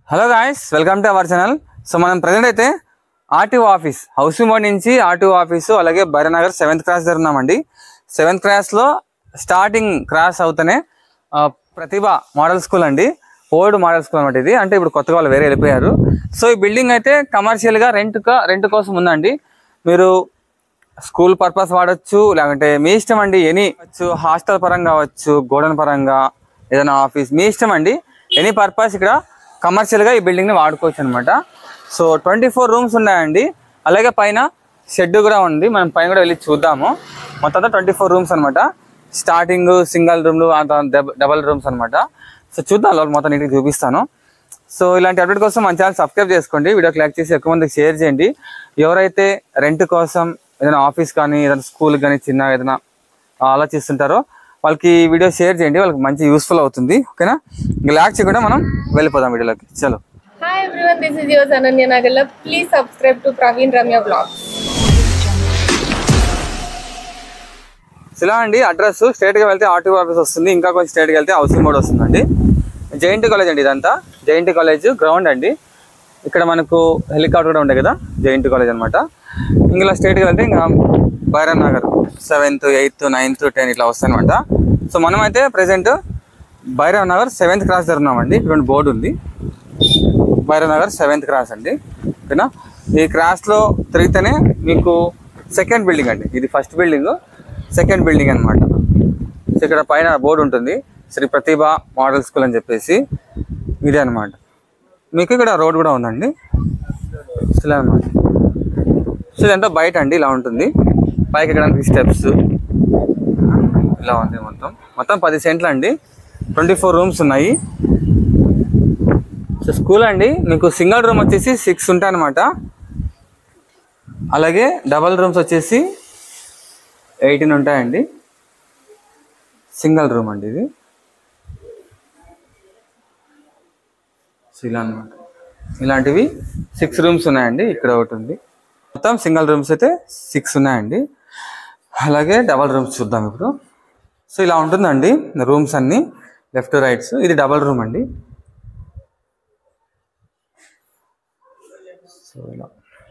Hello guys welcome to our channel so మనం present అయితే RTO office housing board నుంచి RTO office అలాగే Bairanagar seventh class దగ్గర ఉన్నామండి సెవెంత్ క్లాస్లో స్టార్టింగ్ క్లాస్ అవుతూనే ఆ, ప్రతిభ మోడల్ స్కూల్ అండి ఓల్డ్ మోడల్ స్కూల్ అనమాట ఇది అంటే ఇప్పుడు కొత్తగా వాళ్ళు వేరే వెళ్ళిపోయారు సో ఈ బిల్డింగ్ అయితే కమర్షియల్గా రెంట్ రెంట్ కోసం ఉందండి మీరు స్కూల్ పర్పస్ వాడచ్చు లేకుంటే మీ ఇష్టం అండి ఎనీ హాస్టల్ పరంగా కావచ్చు గోడౌన్ పరంగా ఏదైనా ఆఫీస్ మీ ఇష్టం అండి ఎనీ పర్పస్ ఇక్కడ కమర్షియల్గా ఈ బిల్డింగ్ని వాడుకోవచ్చు అనమాట సో ట్వంటీ ఫోర్ రూమ్స్ ఉన్నాయండి అలాగే పైన షెడ్ కూడా ఉంది మనం పైన కూడా వెళ్ళి చూద్దాము మొత్తం ట్వంటీ ఫోర్ రూమ్స్ అనమాట స్టార్టింగ్ సింగిల్ రూమ్లు డబల్ రూమ్స్ అనమాట సో చూద్దాం లోపల మొత్తం నీటికి చూపిస్తాను సో ఇలాంటి అప్డేట్ కోసం మన ఛానల్ సబ్స్క్రైబ్ చేసుకోండి వీడియోకి లైక్ చేసి ఎక్కువ మందికి షేర్ చేయండి ఎవరైతే రెంట్ కోసం ఏదైనా ఆఫీస్ కానీ ఏదైనా స్కూల్ కానీ చిన్న ఏదైనా ఆలోచిస్తుంటారో వాళ్ళకి ఈ వీడియో షేర్ చేయండి వాళ్ళకి మంచి యూస్ఫుల్ అవుతుంది ఓకేనా ఇంకా లాక్ చేయకుండా మనం వెళ్ళిపోదాం వీడియోలోకి చలో Hi everyone, this is yours Ananya Nagala. Please subscribe to Praveen Ramya Vlogs. So ఇలా అండి అడ్రస్ స్ట్రేట్గా వెళ్తే ఆర్టీఓ ఆఫీస్ వస్తుంది ఇంకా కొంచెం స్ట్రేట్గా వెళ్తే హౌసింగ్ బోర్డ్ వస్తుందండి జైంట్ కాలేజ్ అండి ఇదంతా జైంట్ కాలేజ్ గ్రౌండ్ అండి ఇక్కడ మనకు హెలికాప్టర్ కూడా ఉండే కదా జైంట్ కాలేజ్ అనమాట ఇంకా స్ట్రేట్గా వెళ్తే ఇంకా Bairan Nagar seventh eighth ninth ten ఇట్లా వస్తాయన్నమాట సో మనమైతే present Bairav Nagar seventh class జరుగుతున్నామండి ఇక్కడ బోర్డు ఉంది బైరవ్ నగర్ సెవెంత్ క్రాస్ అండి ఓకేనా ఈ క్రాస్లో తిరిగితేనే మీకు సెకండ్ బిల్డింగ్ అండి ఇది ఫస్ట్ బిల్డింగ్ సెకండ్ బిల్డింగ్ అనమాట సో ఇక్కడ పైన బోర్డు ఉంటుంది శ్రీ ప్రతిభ మోడల్ స్కూల్ అని చెప్పేసి ఇదే అనమాట మీకు ఇక్కడ రోడ్ కూడా ఉందండి సో ఇలా అనమాట సో ఇదంతా బయట అండి ఇలా ఉంటుంది పైకి ఎక్కడానికి స్టెప్స్ ఇలా ఉంది మొత్తం మొత్తం పది సెంట్లు అండి ట్వంటీ ఫోర్ రూమ్స్ ఉన్నాయి సో స్కూల్ అండి మీకు సింగిల్ రూమ్ వచ్చేసి సిక్స్ ఉంటాయి అనమాట అలాగే డబల్ రూమ్స్ వచ్చేసి ఎయిటీన్ ఉంటాయండి సింగిల్ రూమ్ అండి ఇది సో ఇలా అనమాట ఇలాంటివి సిక్స్ రూమ్స్ ఉన్నాయండి ఇక్కడ ఒకటి ఉంది మొత్తం సింగిల్ రూమ్స్ అయితే సిక్స్ ఉన్నాయండి అలాగే డబల్ రూమ్స్ చూద్దాం ఇప్పుడు సో ఇలా ఉంటుందండి రూమ్స్ అన్ని లెఫ్ట్ రైట్స్ ఇది డబల్ రూమ్ అండి సో ఇలా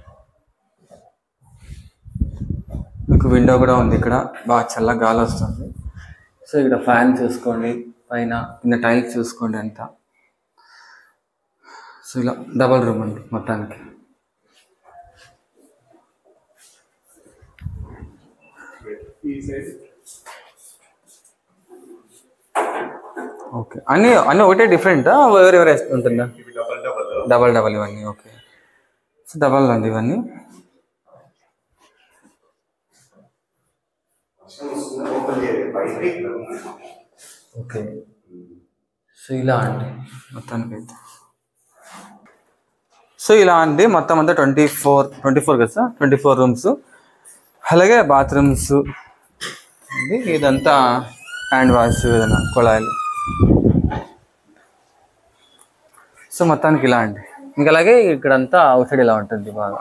మీకు విండో కూడా ఉంది ఇక్కడ బాగా చల్ల గాలి వస్తుంది సో ఇక్కడ ఫ్యాన్ చూసుకోండి పైన కింద టైల్స్ చూసుకోండి అంతా సో ఇలా డబల్ రూమ్ అండి మొత్తానికి ఓకే అన్ని అన్ని ఒకటే డిఫరెంటా వేరే వేరే ఉంటుందా డబల్ డబల్ ఇవన్నీ ఓకే సో డబల్ అండి ఇవన్నీ ఓకే సో ఇలా అండి మొత్తానికి అయితే సో ఇలా అండి మొత్తం అంతా ట్వంటీ ఫోర్ ట్వంటీ ఫోర్ కదా సార్ ట్వంటీ ఫోర్ రూమ్స్ అలాగే బాత్రూమ్స్ అండి ఇదంతా హ్యాండ్ వాష్ ఏదైనా కుళాయిలు సో మొత్తానికి ఇలా అండి ఇంకా అలాగే ఇక్కడంతా అవుట్ సైడ్ ఇలా ఉంటుంది బాగా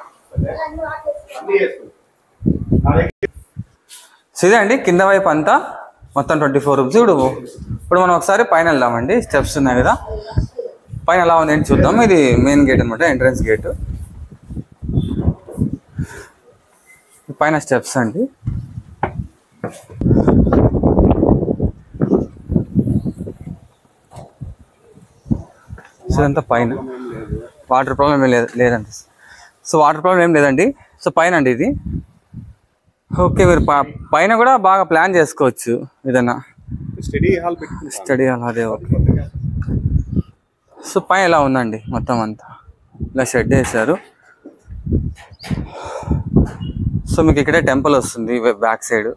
సో ఇదే అండి కింద వైపు అంతా మొత్తం ట్వంటీ ఫోర్ రూమ్స్ ఇప్పుడు ఇప్పుడు మనం ఒకసారి పైన వెళ్దామండి స్టెప్స్ ఉన్నాయి కదా పైన ఎలా ఉంది ఏంటి చూద్దాం ఇది మెయిన్ గేట్ అనమాట ఎంట్రన్స్ గేట్ పైన స్టెప్స్ అండి సో ఇదంతా పైన వాటర్ ప్రాబ్లం ఏం లేదు లేదండి సో వాటర్ ప్రాబ్లం ఏం లేదండి సో పైన అండి ఇది ఓకే మీరు ప- పైన కూడా బాగా ప్లాన్ చేసుకోవచ్చు ఏదైనా స్టడీ హాల్ పెట్టుకుంటాం స్టడీ హాల్ అదే ఓకే సో పైన ఎలా ఉందండి మొత్తం అంతా ఇలా షెడ్ వేశారు సో మీకు ఇక్కడే టెంపుల్ వస్తుంది బ్యాక్ సైడ్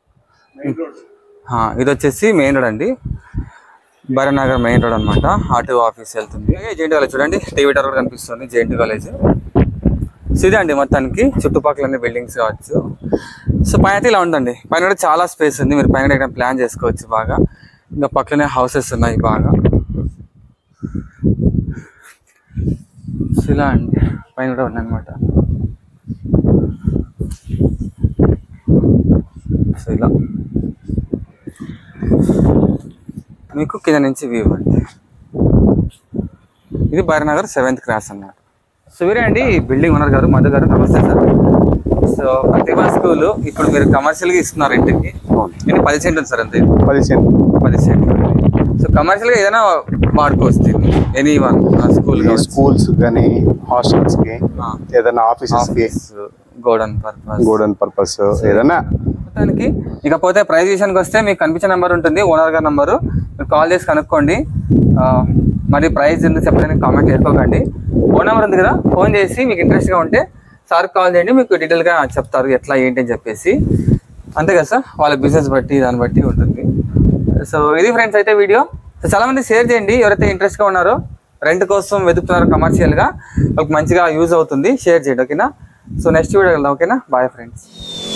ఇది వచ్చేసి మెయిన్ రోడ్ అండి బరనగర్ మెయిన్ రోడ్ అనమాట ఆర్టీఓ ఆఫీస్ వెళ్తుంది జేఎన్టీ కాలేజ్ చూడండి టీవీ టవర్ కూడా కనిపిస్తుంది జేఎన్టీ కాలేజ్ సో ఇదే అండి మొత్తానికి చుట్టుపక్కల అన్ని బిల్డింగ్స్ కావచ్చు సో పైన అయితే ఇలా ఉందండి పైన కూడా చాలా స్పేస్ ఉంది మీరు పైన ఎక్కడ ప్లాన్ చేసుకోవచ్చు బాగా ఇంకా పక్కనే హౌసెస్ ఉన్నాయి బాగా సో ఇలా అండి పైన కూడా ఉందన్నమాట సో ఇలా మీకు కింద నుంచి వ్యూ అండి ఇది బైరనగర్ సెవెంత్ క్లాస్ అన్నమాట సో వీరే అండి ఈ బిల్డింగ్ ఓనర్ గారు మధు గారు నమస్తే సార్ సో ప్రతిభా స్కూల్ ఇప్పుడు మీరు కమర్షియల్ గా ఇస్తున్నారు ఇంటికి ఇది పది సెంట్ ఉంది సార్ అంతే పది సెంట్ పది సెంట్ సో కమర్షియల్ గా ఏదైనా వాడుకోవచ్చు దీన్ని ఎనీ వన్ స్కూల్ స్కూల్స్ కానీ హాస్టల్స్ కి ఏదైనా ఆఫీసెస్ కి గోడన్ పర్పస్ గోల్డెన్ పర్పస్ ఏదైనా మొత్తానికి ఇకపోతే ప్రైస్ విషయానికి వస్తే మీకు కనిపించే నెంబర్ ఉంటుంది ఓనర్ గారి నెంబరు మీరు కాల్ చేసి కనుక్కోండి ఆ, మరి ప్రైస్ ఎందుకు చెప్పడానికి కామెంట్ చేసుకోకండి ఫోన్ నెంబర్ ఉంది కదా ఫోన్ చేసి మీకు ఇంట్రెస్ట్గా ఉంటే సార్ కాల్ చేయండి మీకు డీటెయిల్గా చెప్తారు ఎట్లా ఏంటి అని చెప్పేసి అంతే కదా సార్ వాళ్ళ బిజినెస్ బట్టి దాన్ని బట్టి ఉంటుంది సో ఇది ఫ్రెండ్స్ అయితే వీడియో సో చాలా మంది షేర్ చేయండి ఎవరైతే ఇంట్రెస్ట్గా ఉన్నారో రెంట్ కోసం వెతుకుతున్నారో కమర్షియల్గా వాళ్ళకి మంచిగా యూజ్ అవుతుంది షేర్ చేయండి ఓకేనా సో నెక్స్ట్ వీడియో వెళ్దాం ఓకేనా బాయ్ ఫ్రెండ్స్